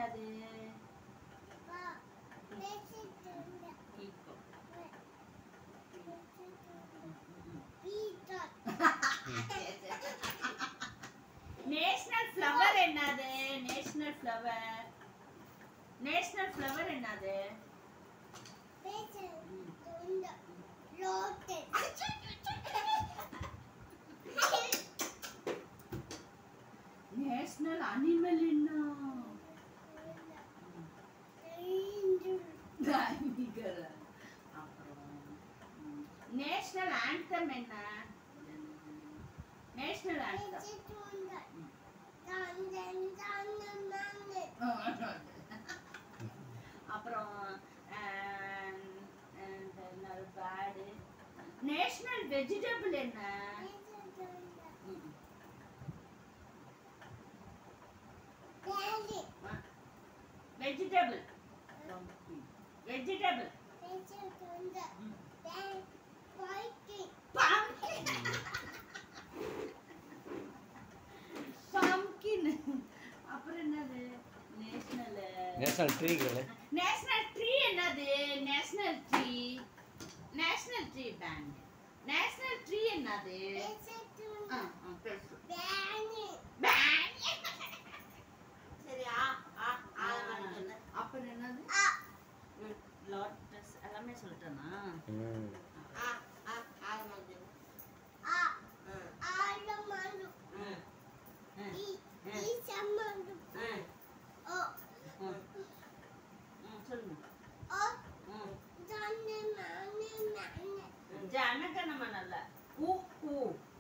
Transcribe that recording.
என்னது பா பேசிட்டு ஈக்கோ பீட்டா நேஷனல் ஃப்ளவர் என்னது நேஷனல் ஃப்ளவர் நேஷனல் ஃப்ளவர் என்னது பேசிட்டு லோட்டஸ் நேஷனல் அனிமல் என்ன Tiger. அப்புறம் நேஷனல் ஆந்தம் என்ன நேஷனல் ஆந்தம் அப்புறம் பேடு நேஷனல் வெஜிடபிள் என்ன வெஜிடபிள் வெஜிடபிள் pumpkin pumpkin அப்புறம் என்னது நேஷனல் நேஷனல் ட்ரீ கேளு நேஷனல் ட்ரீ என்னது நேஷனல் ட்ரீ நேஷனல் ட்ரீ பேண்ட் நேஷனல் ட்ரீ என்னது ஆ, ஆ, பேசு. Band. சரியா ஆ ஆ சொல்லு அப்புறம் என்னது லோட்டஸ் எல்லாமே சொல்லிட்டேனா ம் ஆ ஆ ஆ சொல்லு ம், சொல்லுங்க ம். ஜனகணமனல்ல ஊ ஊ